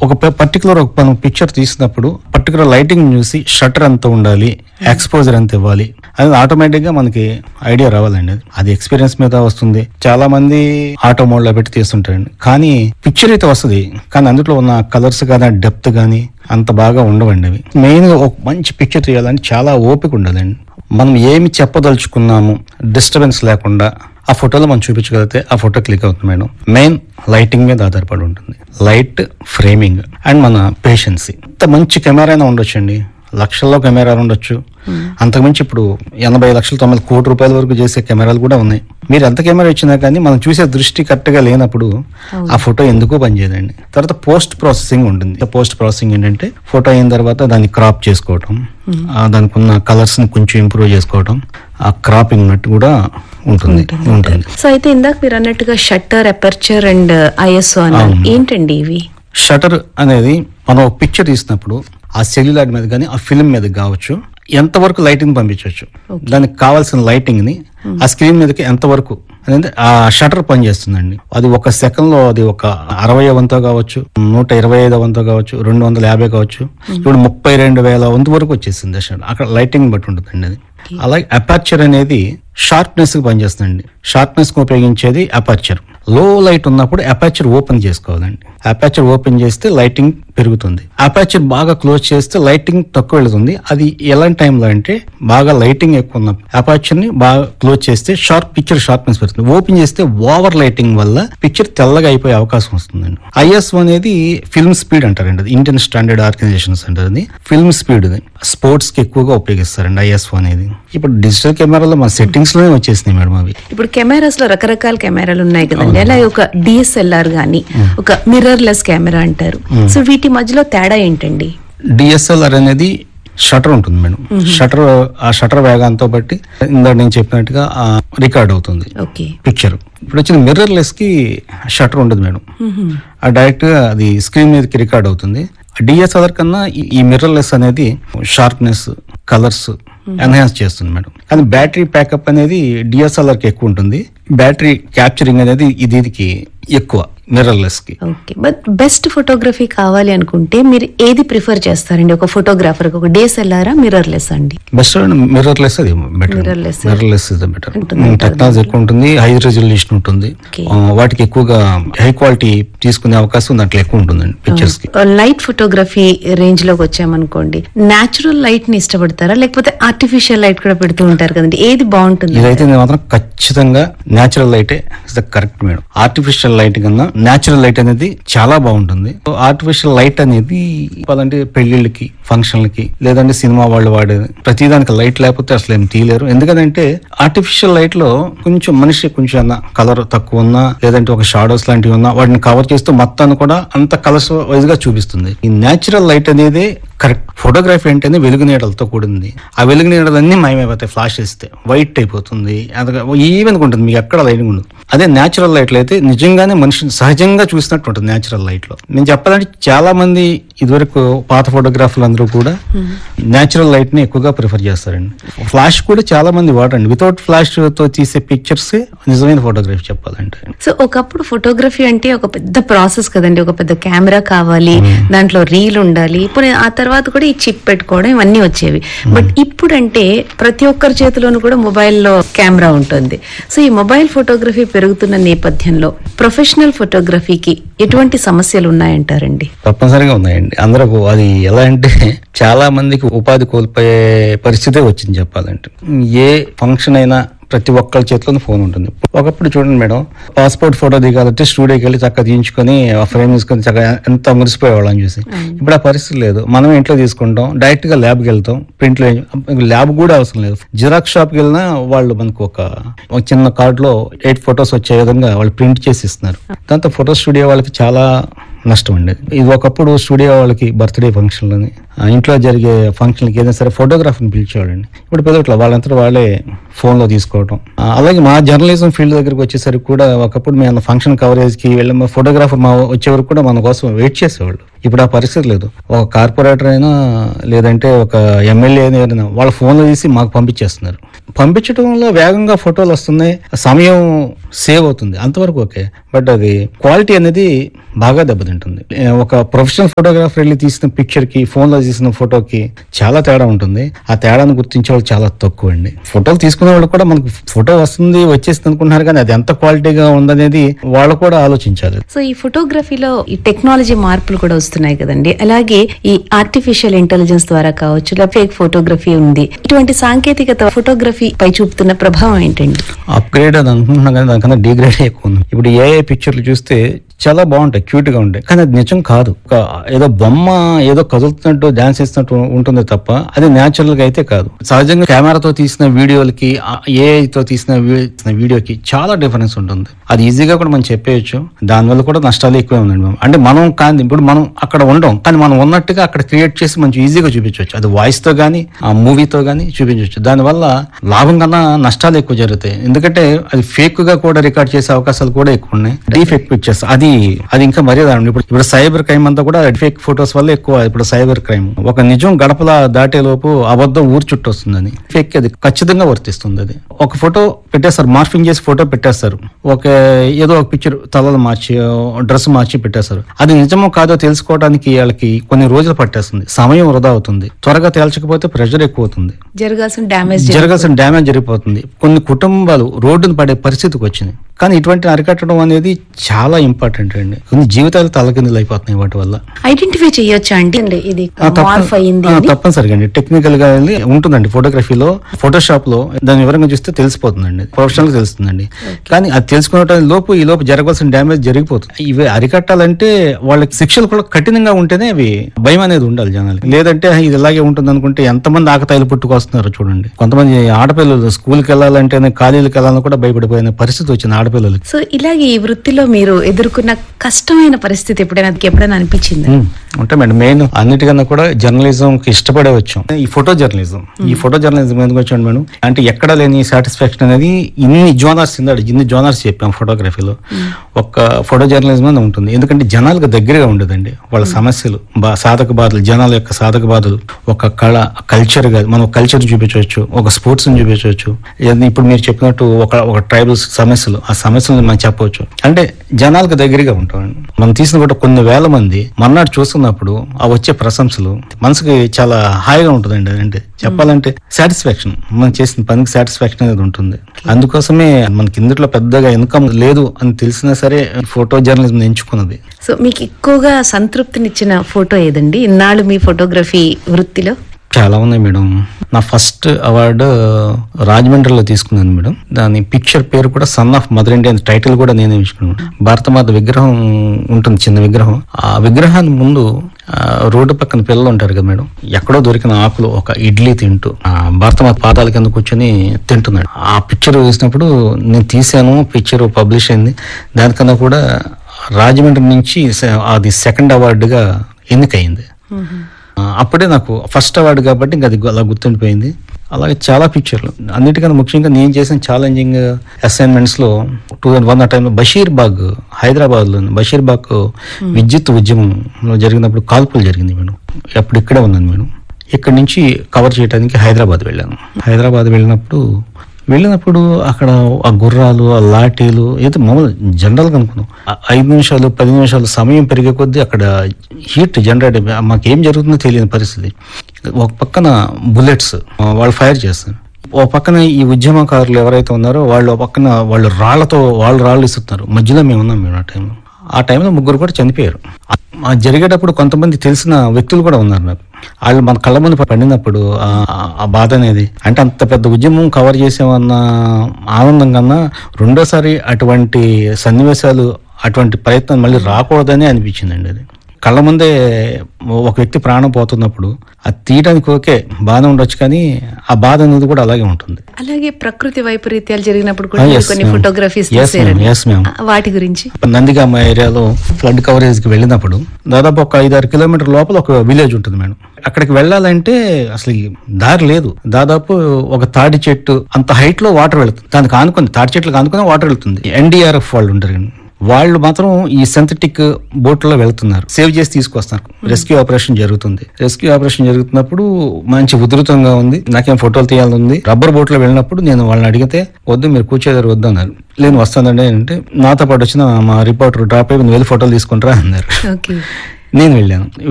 ఒక పర్టికులర్ ఒక మనం పిక్చర్ తీసినప్పుడు పర్టికులర్ లైటింగ్ చూసి షటర్ ఎంత ఉండాలి ఎక్స్పోజర్ ఎంత ఇవ్వాలి అది ఆటోమేటిక్ గా మనకి ఐడియా రావాలండి అది. అది ఎక్స్పీరియన్స్ మీద వస్తుంది చాలా మంది ఆటో మోడ్ లో పెట్టి తీస్తుంటారండి కానీ పిక్చర్ అయితే వస్తుంది కానీ అందులో ఉన్న కలర్స్ కానీ డెప్త్ కానీ అంత బాగా ఉండవండి అవి మెయిన్ గా ఒక మంచి పిక్చర్ తీయాలని చాలా ఓపిక ఉండాలండి మనం ఏమి చెప్పదలుచుకున్నాము డిస్టర్బెన్స్ లేకుండా ఆ ఫోటోలో మనం చూపించగలిగితే ఆ ఫోటో క్లిక్ అవుతుంది మేడం మెయిన్ లైటింగ్ మీద ఆధారపడి ఉంటుంది లైట్ ఫ్రేమింగ్ అండ్ మన పేషెన్సీ ఇంత మంచి కెమెరా అయినా ఉండొచ్చండి లక్షల్లో కెమెరాలు ఉండొచ్చు అంతకుమించి ఇప్పుడు ఎనభై లక్షల తొమ్మిది కోటి రూపాయల వరకు చేసే కెమెరాలు కూడా ఉన్నాయి మీరు ఎంత కెమెరా ఇచ్చినా కానీ మనం చూసే దృష్టి కరెక్ట్ గా లేనప్పుడు ఆ ఫోటో ఎందుకు పనిచేయదండి తర్వాత పోస్ట్ ప్రాసెసింగ్ ఉంటుంది పోస్ట్ ప్రాసెసింగ్ ఏంటంటే ఫోటో అయిన తర్వాత దాన్ని క్రాప్ చేసుకోవటం ఆ దానికి ఉన్న కలర్స్ ని కొంచెం ఇంప్రూవ్ చేసుకోవటం ఆ క్రాపింగ్ ఉన్నట్టు కూడా ఉంటుంది ఉంటుంది సో అయితే ఇందాక మీరు అన్నట్టుగా షట్టర్ అపర్చర్ అండ్ ఐఎస్ఓ అన్నారు ఏంటండి ఇవి షటర్ అనేది మనం ఒక పిక్చర్ తీసినప్పుడు ఆ సెల్యులార్ మీద కానీ ఆ ఫిల్మ్ మీద కావచ్చు ఎంతవరకు లైటింగ్ పంపించవచ్చు దానికి కావాల్సిన లైటింగ్ ని ఆ స్క్రీన్ మీదకి ఎంతవరకు అనేది ఆ షటర్ పనిచేస్తుందండి అది ఒక సెకండ్ లో అది ఒక అరవై వంతో కావచ్చు నూట ఇరవై ఐదు వంతో కావచ్చు రెండు వందల యాభై కావచ్చు ఇప్పుడు ముప్పై రెండు వేల వంతు వరకు వచ్చేసింది ఆ షటర్ అక్కడ లైటింగ్ బట్టి ఉంటుందండి అది అలాగే అపర్చర్ అనేది షార్ప్నెస్ కి పనిచేస్తుందండి షార్ప్నెస్ కి ఉపయోగించేది అపర్చర్ లో లైట్ ఉన్నప్పుడు అపర్చర్ ఓపెన్ చేసుకోవాలండి అపర్చర్ ఓపెన్ చేస్తే లైటింగ్ పెరుగుతుంది అపర్చర్ బాగా క్లోజ్ చేస్తే లైటింగ్ తక్కువ వెళుతుంది అది ఎలాంటి టైంలో అంటే బాగా లైటింగ్ ఎక్కువ ఉన్న అపర్చర్ ని బాగా క్లోజ్ చేస్తే షార్ప్ పిక్చర్ షార్ప్నెస్ పెరుగుతుంది ఓపెన్ చేస్తే ఓవర్ లైటింగ్ వల్ల పిక్చర్ తెల్లగా అయిపోయే అవకాశం వస్తుందండి ఐఎస్ఓ అనేది ఫిల్మ్ స్పీడ్ అంటారండి అది ఇండియన్ స్టాండర్డ్ ఆర్గనైజేషన్స్ అంటారు అది ఫిల్మ్ స్పీడ్ స్పోర్ట్స్ కి ఎక్కువగా ఉపయోగిస్తారండి ఐఎస్ఓ అనేది ఇప్పుడు డిజిటల్ కెమెరాలో మన సెట్టింగ్స్ లోనే వచ్చేసినాయి మేడం అవి ఇప్పుడు కెమెరాస్ లో రకరకాల కెమెరాలు ఉన్నాయి కదండి అలాగే ఒక డిఎస్ఎల్ఆర్ గానీ ఒక మిర్రర్ లెస్ కెమెరా అంటారు సో వీటి మధ్యలో తేడా ఏంటండి డిఎస్ఎల్ఆర్ అనేది షటర్ ఉంటుంది మేడం షటర్ ఆ షటర్ వేగాంతో బట్టి ఇందాక నేను చెప్పినట్టుగా రికార్డ్ అవుతుంది ఓకే పిక్చర్ ఇప్పుడు వచ్చిన మిర్రర్ లెస్ కి షటర్ ఉండదు మేడం ఆ డైరెక్ట్ గా అది స్క్రీన్ మీదకి రికార్డ్ అవుతుంది డిఎస్ఎల్ఆర్ కన్నా ఈ- ఈ మిర్రర్ లెస్ అనేది షార్ప్నెస్ కలర్స్ ఎన్హాన్స్ చేస్తుంది మేడం కానీ బ్యాటరీ ప్యాకప్ అనేది డిఎస్ఎల్ఆర్ కి ఎక్కువ ఉంటుంది బ్యాటరీ క్యాప్చరింగ్ అనేది ఇది దీనికి ఎక్కువ మిర్రర్ లెస్ కి ఓకే బట్ బెస్ట్ ఫోటోగ్రఫీ కావాలి అనుకుంటే మీరు ఏది ప్రిఫర్ చేస్తారండి ఒక ఫోటోగ్రాఫర్ ఒక డిఎస్ఎల్ఆర్ మిర్రర్ లెస్ అండి బెస్ట్ మిర్రర్ లెస్ అది better Mirrorless. Mirrorless is better ఉంటుంది, టెక్నాలజీ ఎక్కువ ఉంటుంది హై రెజల్యూషన్ ఉంటుంది Okay. ఆ, వాటికి ఎక్కువగా హై క్వాలిటీ తీసుకునే అవకాశం దాంట్లో ఎక్కువ ఉంటుందండి పిక్చర్స్ కి లైట్ ఫోటోగ్రఫీ రేంజ్ లోకి వచ్చామనుకోండి నాచురల్ లైట్ ని ఇష్టపడతారా లేకపోతే ఆర్టిఫిషియల్ లైట్ కూడా పెడుతూ ఉంటారు కదండి ఏది బాగుంటుంది ఇదైతే నేను మాత్రం ఖచ్చితంగా న్యాచురల్ లైటే is the correct madam artificial light కన్నా న్యాచురల్ లైట్ అనేది చాలా బాగుంటుంది ఆర్టిఫిషియల్ లైట్ అనేది చెప్పాలంటే పెళ్లిళ్ళకి ఫంక్షన్లకి లేదంటే సినిమా వాళ్ళు వాడేది ప్రతిదానికి లైట్ లేకపోతే అసలు ఏం తీయలేరు ఎందుకంటే ఆర్టిఫిషియల్ లైట్ లో కొంచెం మనిషి కొంచెం అన్న కలర్ తక్కువ ఉన్నా లేదంటే ఒక షాడోస్ లాంటివి ఉన్నా వాటిని కవర్ చేస్తూ మొత్తాన్ని కూడా అంత కలర్స్ వైజ్ గా చూపిస్తుంది ఈ న్యాచురల్ లైట్ అనేది కరెక్ట్ ఫోటోగ్రఫీ అంటేనే వెలుగు నీడలతో కూడింది ఆ వెలుగు నీడలన్నీ మాయమైపోతాయి ఫ్లాష్ చేస్తే వైట్ అయిపోతుంది ఈవెన్ ఉంటుంది మీకు ఎక్కడ లైటింగ్ ఉండదు అదే న్యాచురల్ లైట్లు అయితే నిజంగానే మనిషిని సహజంగా చూసినట్టు ఉంటుంది న్యాచురల్ లైట్ లో నేను చెప్పాలంటే చాలా మంది ఇదివరకు పాత ఫోటోగ్రాఫర్లు అందరూ కూడా న్యాచురల్ లైట్ ని ఎక్కువగా ప్రిఫర్ చేస్తారండి ఫ్లాష్ కూడా చాలా మంది వాడండి వితౌట్ ఫ్లాష్ తో తీసే పిక్చర్స్ నిజమైన ఫోటోగ్రఫీ చెప్పాలంటే సో ఒకప్పుడు ఫోటోగ్రఫీ అంటే ఒక పెద్ద ప్రాసెస్ కదండి ఒక పెద్ద కెమెరా కావాలి దాంట్లో రీల్ ఉండాలి ఇప్పుడు ఆ తర్వాత కూడా ఈ చిప్ పెట్టుకోవడం ఇవన్నీ వచ్చేవి బట్ ఇప్పుడంటే ప్రతి ఒక్కరి చేతిలోనూ కూడా మొబైల్లో కెమెరా ఉంటుంది సో ఈ మొబైల్ ఫోటోగ్రఫీ పెరుగుతున్న నేపథ్యంలో ప్రొఫెషనల్ ఫోటోగ్రఫీకి ఎటువంటి సమస్యలు ఉన్నాయంటారండి తప్పనిసరిగా ఉన్నాయండి అందరూ అది ఎలా అంటే చాలా మందికి ఉపాధి కోల్పోయే పరిస్థితే వచ్చింది చెప్పాలంటే ఏ ఫంక్షన్ అయినా ప్రతి ఒక్కరి చేతిలో ఫోన్ ఉంటుంది ఒకప్పుడు చూడండి మేడం పాస్పోర్ట్ ఫోటో దిగాలంటే స్టూడియోకి వెళ్ళి చక్కగా తీయించుకొని ఆ ఫ్రేమ్ తీసుకొని చక్కగా ఎంత మురిసిపోయేవాళ్ళని చూసి ఇప్పుడు ఆ పరిస్థితి లేదు మనం ఇంట్లో తీసుకుంటాం డైరెక్ట్ గా ల్యాబ్కి వెళ్తాం ప్రింట్ లో ల్యాబ్ కూడా అవసరం లేదు జిరాక్స్ షాప్కి వెళ్ళినా వాళ్ళు మనకు ఒక ఒక చిన్న కార్డ్ లో ఎయిట్ ఫొటోస్ వచ్చే విధంగా వాళ్ళు ప్రింట్ చేసి ఇస్తున్నారు దాంతో ఫోటో స్టూడియో వాళ్ళకి చాలా నష్టం అండి ఇది ఒకప్పుడు స్టూడియో వాళ్ళకి బర్త్డే ఫంక్షన్లని ఆ, ఇంట్లో జరిగే ఫంక్షన్లకి ఏదైనా సరే ఫోటోగ్రాఫర్ని పిలిచేవాళ్ళండి ఇప్పుడు పిలవట్ల వాళ్ళంతా వాళ్ళే ఫోన్ లో తీసుకోవటం ఆ, అలాగే మా జర్నలిజం ఫీల్డ్ దగ్గరికి వచ్చేసరికి కూడా ఒకప్పుడు మేము ఫంక్షన్ కవరేజ్ కి వెళ్ళి మా ఫోటోగ్రాఫర్ మా వచ్చే వరకు కూడా మన కోసం వెయిట్ చేసేవాళ్ళు ఇప్పుడు ఆ పరిస్థితి లేదు ఒక కార్పొరేటర్ అయినా లేదంటే ఒక ఎమ్మెల్యే అయినా వాళ్ళ ఫోన్లో తీసి మాకు పంపించేస్తున్నారు పంపించడంలో వేగంగా ఫోటోలు వస్తున్నాయి సమయం సేవ్ అవుతుంది అంతవరకు ఓకే బట్ అది క్వాలిటీ అనేది బాగా దెబ్బతింటుంది ఏ, ఒక ప్రొఫెషనల్ ఫోటోగ్రాఫర్ వెళ్ళి తీసిన పిక్చర్ కి ఫోన్ లో తీసిన ఫోటోకి చాలా తేడా ఉంటుంది ఆ తేడాను గుర్తించే వాళ్ళు చాలా తక్కువ అండి ఫోటోలు తీసుకునే వాళ్ళు కూడా మనకు ఫోటో వస్తుంది వచ్చేసింది అనుకుంటున్నారు కానీ అది ఎంత క్వాలిటీగా ఉందనేది వాళ్ళు కూడా ఆలోచించాలి సో ఈ ఫోటోగ్రఫీలో ఈ టెక్నాలజీ మార్పులు కూడా వస్తున్నాయి కదండి అలాగే ఈ ఆర్టిఫిషియల్ ఇంటెలిజెన్స్ ద్వారా కావచ్చు లేదా ఫేక్ ఫోటోగ్రఫీ ఉంది ఇటువంటి సాంకేతికత ఫోటోగ్రఫీ పై చూపుతున్న ప్రభావం ఏంటండి అప్గ్రేడ్ అని అనుకుంటున్నాం కానీ దానికన్నా డిగ్రేడ్ ఎక్కువ ఉంది ఇప్పుడు ఏఐ పిక్చర్లు చూస్తే చాలా బాగుంటాయి క్యూట్ గా ఉంటాయి కానీ అది నిజం కాదు ఒక ఏదో బొమ్మ ఏదో కదులుతున్నట్టు డాన్స్ చేస్తున్నట్టు ఉంటుంది తప్ప అది న్యాచురల్ గా అయితే కాదు సహజంగా కెమెరాతో తీసిన వీడియోలకి ఏఐ తో తీసిన వీ- తీసిన వీడియోకి చాలా డిఫరెన్స్ ఉంటుంది అది ఈజీగా కూడా మనం చెప్పేయచ్చు దానివల్ల కూడా నష్టాలు ఎక్కువే ఉందండి మనం. అంటే మనం కాదు ఇప్పుడు మనం అక్కడ ఉండం కానీ మనం ఉన్నట్టుగా అక్కడ క్రియేట్ చేసి మంచి ఈజీగా చూపించవచ్చు అది వాయిస్ తో గానీ ఆ మూవీతో గానీ చూపించవచ్చు దానివల్ల లాభం కన్నా నష్టాలు ఎక్కువ జరుగుతాయి ఎందుకంటే అది ఫేక్ గా కూడా రికార్డ్ చేసే అవకాశాలు కూడా ఎక్కువ ఉన్నాయి డీఫేక్ పిక్చర్స్ అది అది ఇంకా మరీ దారుణం ఇప్పుడు ఇప్పుడు సైబర్ క్రైమ్ అంతా కూడా ఫేక్ ఫొటోస్ వల్ల ఎక్కువ ఇప్పుడు సైబర్ క్రైమ్ ఒక నిజం గడపల దాటే లోపు అబద్ధం ఊరు చుట్టూ వస్తుందని ఫేక్ అది ఖచ్చితంగా వర్తిస్తుంది అది ఒక ఫోటో పెట్టేస్తారు మార్ఫింగ్ చేసి ఫోటో పెట్టేస్తారు ఒక ఏదో ఒక పిక్చర్ తలలు మార్చి డ్రెస్ మార్చి పెట్టేస్తారు అది నిజమో కాదో తెలుసుకోవడానికి వాళ్ళకి కొన్ని రోజులు పట్టేస్తుంది సమయం వృధా అవుతుంది త్వరగా తేల్చకపోతే ప్రెషర్ ఎక్కువ అవుతుంది జరగాల్సిన డ్యామేజ్ జరగాల్సిన డ్యామేజ్ జరిగిపోతుంది కొన్ని కుటుంబాలు రోడ్డును పడే పరిస్థితికి వచ్చింది కానీ ఇటువంటి అరికట్టడం అనేది చాలా ఇంపార్టెంట్ అండి కొన్ని జీవితాలు తలకిందులు అయిపోతున్నాయి వాటి వల్ల ఐడెంటిఫై చేయొచ్చా అండి అండి, ఇది ఆ, తప్ప- మార్ఫ్ అయ్యింది ఆ, అని తప్పనిసరిగా అండి టెక్నికల్ గా వెళ్ళి ఉంటుందండి ఫోటోగ్రఫీలో ఫోటోషాప్ లో దాని వివరంగా చూస్తే తెలిసిపోతుందండి ప్రొఫెషనల్ గా తెలుస్తుందండి కానీ అది తెలుసుకునే లోపు ఈ లోపు జరగాల్సిన డ్యామేజ్ జరిగిపోతుంది ఇవి అరికట్టాలంటే వాళ్ళకి శిక్షలు కూడా కఠినంగా ఉంటేనే అవి భయం అనేది ఉండాలి జనాలకి లేదంటే ఇది ఇలాగే ఉంటుంది అనుకుంటే ఎంతమంది ఆకతాయిలు పుట్టుకొస్తున్నారు చూడండి కొంతమంది ఆడపిల్లలు స్కూల్కి వెళ్ళాలంటేనే కాలేజీకి వెళ్ళాలని కూడా భయపడిపోయిన పరిస్థితి వచ్చింది ఆడపిల్లలకి సో ఇలాగే ఈ వృత్తిలో మీరు ఎదుర్కొన్న కష్టమైన పరిస్థితి ఎప్పుడైనా అది ఎప్పుడైనా అనిపించింది ఉమ్, ఉంటాయి మేడం మెయిన్ అన్నిటికన్నా కూడా జర్నలిజం కి ఇష్టపడే వచ్చాం ఈ ఫోటో జర్నలిజం ఈ ఫోటో జర్నలిజం ఎందుకు వచ్చాను మేడం అంటే ఎక్కడ లేని సాటిస్ఫాక్షన్ అనేది ఇన్ని జోనర్స్ ఇందాడు ఇన్ని జోనర్స్ చెప్పాం ఫోటోగ్రఫీలో ఒక్క ఫోటో జర్నలిజం అని ఉంటుంది ఎందుకంటే జనాలకు దగ్గరగా ఉండదండి వాళ్ళ సమస్యలు బా సాధక బాధలు జనాల యొక్క సాధక బాధలు ఒక కళ కల్చర్ గా మనం కల్చర్ చూపించవచ్చు ఒక స్పోర్ట్స్ చూపించవచ్చు ఏదైనా ఇప్పుడు మీరు చెప్పినట్టు ఒక ఒక ట్రైబల్ సమస్యలు ఆ సమస్యలను మనం చెప్పవచ్చు అంటే జనాలకు దగ్గరగా ఉంటామండి మనం తీసిన కూడా కొన్ని వేల మంది మన్నాడు చూస్తున్నప్పుడు ఆ వచ్చే ప్రశంసలు మనసుకి చాలా హాయిగా ఉంటుందండి అంటే చెప్పాలంటే సాటిస్ఫాక్షన్ మనం చేసిన పనికి సాటిస్ఫాక్షన్ అనేది ఉంటుంది అందుకోసమే మనకి ఇందులో పెద్దగా ఇన్కమ్ లేదు అని తెలిసినా సరే ఫోటో జర్నలిజం ఎంచుకున్నది సో మీకు ఎక్కువగా సంతృప్తినిచ్చిన ఫోటో ఏదండి ఇన్నాళ్ళు మీ ఫోటోగ్రఫీ వృత్తిలో చాలా ఉన్నాయి మేడం నా ఫస్ట్ అవార్డు రాజమండ్రిలో తీసుకున్నాను మేడం దాని పిక్చర్ పేరు కూడా సన్ ఆఫ్ మదర్ ఇండియా అని టైటిల్ కూడా నేనే ఇచ్చుకున్నాను భారతమాత విగ్రహం ఉంటుంది చిన్న విగ్రహం ఆ విగ్రహాన్ని ముందు ఆ, రోడ్డు పక్కన పిల్లలు ఉంటారు కదా మేడం ఎక్కడో దొరికిన ఆకులు ఒక ఇడ్లీ తింటూ ఆ భారతమాత పాదాల కింద కూర్చొని తింటున్నాడు ఆ పిక్చర్ చూసినప్పుడు నేను తీసాను పిక్చర్ పబ్లిష్ అయింది దానికన్నా కూడా రాజమండ్రి నుంచి స- అది సెకండ్ అవార్డుగా ఎన్నికయింది ఆ, అప్పుడే నాకు ఫస్ట్ అవార్డు కాబట్టి ఇంకా అది అలా గుర్తుండిపోయింది అలాగే చాలా పిక్చర్లు అన్నిటికన్నా ముఖ్యంగా నేను చేసిన ఛాలెంజింగ్ అసైన్మెంట్స్ లో టూ థౌసండ్ వన్ ఆ టైంలో బషీర్ బాగ్ హైదరాబాద్ లో బషీర్ బాగ్ విద్యుత్ ఉద్యమంలో జరిగినప్పుడు కాల్పులు జరిగింది మేడం అప్పుడు ఇక్కడే ఉన్నాను మేడం ఇక్కడి నుంచి కవర్ చేయడానికి హైదరాబాద్ వెళ్ళాను హైదరాబాద్ వెళ్ళినప్పుడు వెళ్ళినప్పుడు అక్కడ ఆ గుర్రాలు ఆ లాఠీలు ఏదో మామూలు జనరల్గా అనుకున్నాం ఆ ఐదు నిమిషాలు పది నిమిషాలు సమయం పెరిగే కొద్దీ అక్కడ హీట్ జనరేట్ అయిపోయి మాకేం జరుగుతుందో తెలియని పరిస్థితి ఒక పక్కన బుల్లెట్స్ వాళ్ళు ఫైర్ చేస్తారు ఓ పక్కన ఈ ఉద్యమకారులు ఎవరైతే ఉన్నారో వాళ్ళు ఒక పక్కన వాళ్ళు రాళ్లతో వాళ్ళు రాళ్ళు ఇస్తున్నారు మధ్యలో మేము ఉన్నాం మేము ఆ టైంలో ఆ టైంలో ముగ్గురు కూడా చనిపోయారు ఆ- ఆ జరిగేటప్పుడు కొంతమంది తెలిసిన వ్యక్తులు కూడా ఉన్నారు నాకు వాళ్ళు మన కళ్ళ ముందు పడినప్పుడు ఆ- ఆ బాధ అనేది అంటే అంత పెద్ద ఉద్యమం కవర్ చేసామన్న ఆనందం కన్నా రెండోసారి అటువంటి సన్నివేశాలు అటువంటి ప్రయత్నం మళ్ళీ రాకూడదని అనిపించిందండి అది కళ్ళ ముందే ఒక వ్యక్తి ప్రాణం పోతున్నప్పుడు అది తీయడానికి ఓకే బాగానే ఉండొచ్చు కానీ ఆ బాధ అనేది కూడా అలాగే ఉంటుంది అలాగే ప్రకృతి వైపరీత్యాలు జరిగినప్పుడు కూడా Ah, మీరు yes, కొన్ని ma'am. Photographies Yes, ma'am. తీసారండి Yes, ma'am. ఆ, వాటి గురించి నందిగామ ఏరియాలో ఫ్లడ్ కవరేజ్ కి వెళ్ళినప్పుడు దాదాపు ఒక ఐదారు కిలోమీటర్ లోపల ఒక విలేజ్ ఉంటుంది మేడం అక్కడికి వెళ్ళాలంటే అసలు ఈ దారి లేదు దాదాపు ఒక తాడి చెట్టు అంత హైట్ లో వాటర్ వెళ్తుంది దానికి ఆనుకుని తాడి చెట్లకు ఆనుకుని వాటర్ వెళ్తుంది ఎన్డీఆర్ఎఫ్ వాళ్ళు ఉంటారు వాళ్ళు మాత్రం ఈ సింథటిక్ బోట్లో వెళ్తున్నారు సేవ్ చేసి తీసుకొస్తారు రెస్క్యూ ఆపరేషన్ జరుగుతుంది రెస్క్యూ ఆపరేషన్ జరుగుతున్నప్పుడు మంచి ఉధృతంగా ఉంది నాకేం ఫోటోలు తీయాలని ఉంది రబ్బర్ బోట్ లో వెళ్ళినప్పుడు నేను వాళ్ళని అడిగితే వద్దు మీరు కూర్చోదారు వద్దు అన్నారు నేను వస్తానండి అంటే నాతో పాటు వచ్చిన మా రిపోర్టర్ డ్రాప్ అయ్యి "నువ్వు వెళ్ళి ఫోటోలు తీసుకుంటారా అన్నారు ఓకే నేను వెళ్ళాను